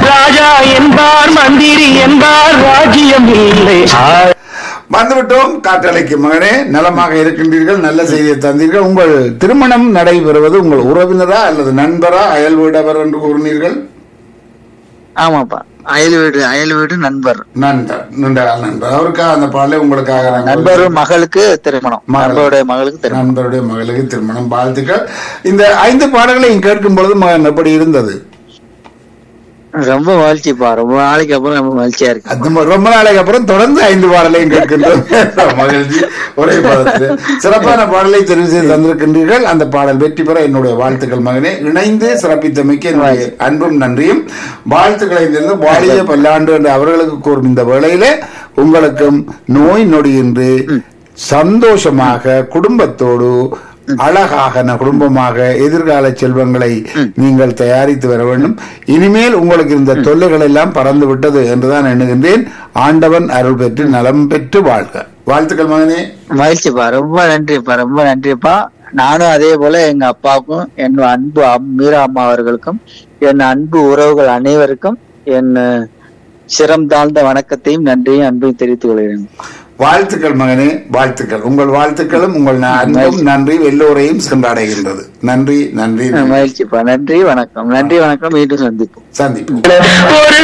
ராஜா என்பார் மந்திரி என்பார் ராஜ்யம் இல்லை ஆ- வந்துவிட்டோம் காற்றலைக்கு மகனே நலமாக இருக்கின்றீர்கள் நல்ல செய்தியை தந்தீர்கள் உங்கள் திருமணம் நடைபெறுவது உங்கள் உறவினரா அல்லது நண்பரா அயல் வீடவர் என்று கூறினீர்கள் ஆமாப்பா அயல் வீடு அயல் வீடு நண்பர் நண்பர் நண்பர் நண்பர் அவருக்காக அந்த பாடலை உங்களுக்காக நாங்கள் நண்பர் மகளுக்கு திருமணம் மகள். நண்பருடைய மகளுக்கு திருமணம் நண்பருடைய மகளுக்கு திருமணம் வாழ்த்துக்கள் இந்த ஐந்து பாடல்களை கேட்கும் பொழுது மகன் எப்படி இருந்தது ரொம்ப மகிழ்ச்சிப்பா ரொம்ப நாளைக்கு அப்புறம் ரொம்ப மகிழ்ச்சியா இருக்கு அது ம- ரொம்ப நாளைக்கு அப்புறம் தொடர்ந்து ஐந்து பாடலையும் கேட்கின்றோம் மகிழ்ச்சி ஒரே பாடத்தில் சிறப்பான பாடலை தெரிவு செய்து தந்திருக்கின்றீர்கள் அந்த பாடல் வெற்றி பெற என்னுடைய வாழ்த்துக்கள் மகனே இணைந்து சிறப்பித்தமைக்கு என்னுடைய அன்பும் நன்றியும் வாழ்த்துக்களை இருந்து வாழிய பல்லாண்டு என்று அவர்களுக்கு கூறும் இந்த வேளையிலே உங்களுக்கும் நோய் நொடியின்றி சந்தோஷமாக குடும்பத்தோடு அழகாக ந- குடும்பமாக எதிர்கால செல்வங்களை நீங்கள் தயாரித்து வர வேண்டும் இனிமேல் உங்களுக்கு இந்த தொல்லைகள் எல்லாம் பறந்து விட்டது என்றுதான் எண்ணுகின்றேன் ஆண்டவன் அருள் பெற்று நலம் பெற்று வாழ்க வாழ்த்துக்கள் மகனே மகிழ்ச்சிப்பா ரொம்ப நன்றிப்பா ரொம்ப நன்றிப்பா நானும் அதே போல எங்க அப்பாவுக்கும் என் அன்பு அம்- மீரா அம்மா அவர்களுக்கும் என் அன்பு உறவுகள் அனைவருக்கும் என் அஹ், சிரம் தாழ்ந்த வணக்கத்தையும் நன்றியும் அன்பையும் தெரிவித்துக் கொள்கிறேன் வாழ்த்துக்கள் மகனே வாழ்த்துக்கள் உங்கள் வாழ்த்துக்களும் உங்கள் ந- அன்பும் நன்றி எல்லோரையும் சென்றடைகின்றது நன்றி நன்றி நன்றி. மகிழ்ச்சிப்பா நன்றி வணக்கம் நன்றி வணக்கம் மீண்டும் சந்திப்போம் சந்திப்போம் ஒரு